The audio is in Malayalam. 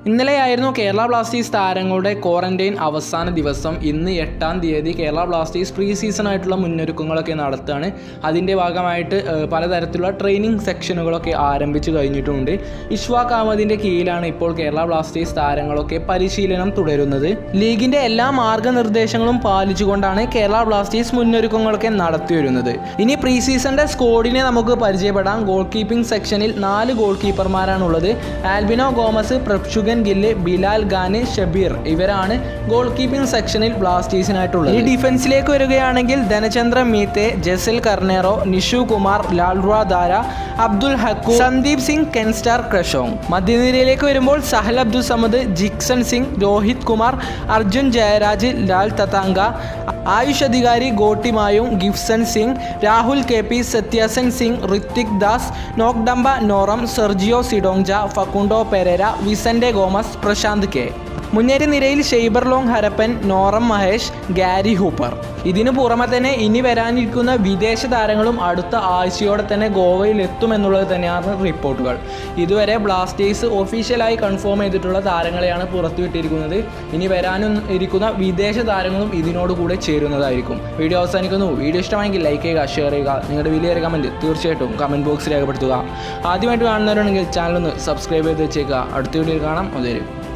ഇന്നലെയായിരുന്നു കേരള ബ്ലാസ്റ്റേഴ്സ് താരങ്ങളുടെ ക്വാറന്റൈൻ അവസാന ദിവസം ഇന്ന് എട്ടാം തീയതി കേരള ബ്ലാസ്റ്റേഴ്സ് പ്രീ സീസൺ ആയിട്ടുള്ള മുന്നൊരുക്കങ്ങളൊക്കെ നടത്തുകയാണ് അതിൻ്റെ ഭാഗമായിട്ട് ഏഹ്, പലതരത്തിലുള്ള ട്രെയിനിങ് സെക്ഷനുകളൊക്കെ ആരംഭിച്ചു കഴിഞ്ഞിട്ടുണ്ട് ഇഷ്വാഖ് അഹമ്മദിൻ്റെ കീഴിലാണ് ഇപ്പോൾ കേരള ബ്ലാസ്റ്റേഴ്സ് താരങ്ങളൊക്കെ പരിശീലനം തുടരുന്നത് ലീഗിൻ്റെ എല്ലാ മാർഗനിർദ്ദേശങ്ങളും പാലിച്ചുകൊണ്ടാണ് കേരള ബ്ലാസ്റ്റേഴ്സ് മുന്നൊരുക്കങ്ങളൊക്കെ നടത്തി വരുന്നത് ഇനി പ്രീ സീസണിൻ്റെ സ്കോഡിനെ നമുക്ക് പരിചയപ്പെടാം ഗോൾ കീപ്പിംഗ് സെക്ഷനിൽ നാല് ഗോൾ കീപ്പർമാരാണുള്ളത് ആൽബിനോ ഗോമസ് പ്രക്ഷുഗൻ ഗില്ല് ബിലാൽ ഖാന് ഷബീർ ഇവരാണ് ഗോൾ കീപ്പിംഗ് സെക്ഷനിൽ ബ്ലാസ്റ്റേഴ്സിനായിട്ടുള്ളത് ഈ ഡിഫൻസിലേക്ക് വരികയാണെങ്കിൽ ധനചന്ദ്ര മീത്തെ ജസൽ കർണേറോ നിഷു കുമാർ ലാൽറ ദാര അബ്ദുൽ ഹക്കു സന്ദീപ് സിംഗ് കെൻസ്റ്റാർ ക്രഷോങ് മധ്യനിരയിലേക്ക് വരുമ്പോൾ സഹൽ അബ്ദുൽ സമദ് ജിക്സൺ സിംഗ് രോഹിത് കുമാർ അർജുൻ ജയരാജ് ലാൽ തതാങ്ക ആയുഷ് അധികാരി ഗോട്ടിമായും Givson Singh Rahul K P Sathyasen Singh Rithwik Das Nongdamba Naorem Sergio Cidoncha Facundo Pereyra Vicente Gomez Prashanth K മുന്നേറ്റ നിരയിൽ ഷെയ്ബർ ലോങ് ഹരപ്പൻ നോറം മഹേഷ് ഗാരി ഹൂപ്പർ ഇതിനു പുറമെ തന്നെ ഇനി വരാനിരിക്കുന്ന വിദേശ താരങ്ങളും അടുത്ത ആഴ്ചയോടെ തന്നെ ഗോവയിൽ എത്തുമെന്നുള്ളത് തന്നെയാണ് റിപ്പോർട്ടുകൾ ഇതുവരെ ബ്ലാസ്റ്റേഴ്സ് ഒഫീഷ്യലായി കൺഫേം ചെയ്തിട്ടുള്ള താരങ്ങളെയാണ് പുറത്തുവിട്ടിരിക്കുന്നത് ഇനി വരാനും ഇരിക്കുന്ന വിദേശ താരങ്ങളും ഇതിനോടുകൂടെ ചേരുന്നതായിരിക്കും വീഡിയോ അവസാനിക്കുന്നു വീഡിയോ ഇഷ്ടമായെങ്കിൽ ലൈക്ക് ചെയ്യുക ഷെയർ ചെയ്യുക നിങ്ങളുടെ വലിയൊരു കമൻറ്റ് തീർച്ചയായിട്ടും കമൻറ്റ് ബോക്സിൽ രേഖപ്പെടുത്തുക ആദ്യമായിട്ട് കാണുന്നവരാണെങ്കിൽ ചാനൽ ഒന്ന് സബ്സ്ക്രൈബ് ചെയ്ത് വെച്ചേക്കുക അടുത്ത വീഡിയോയിൽ കാണാം അതൊരു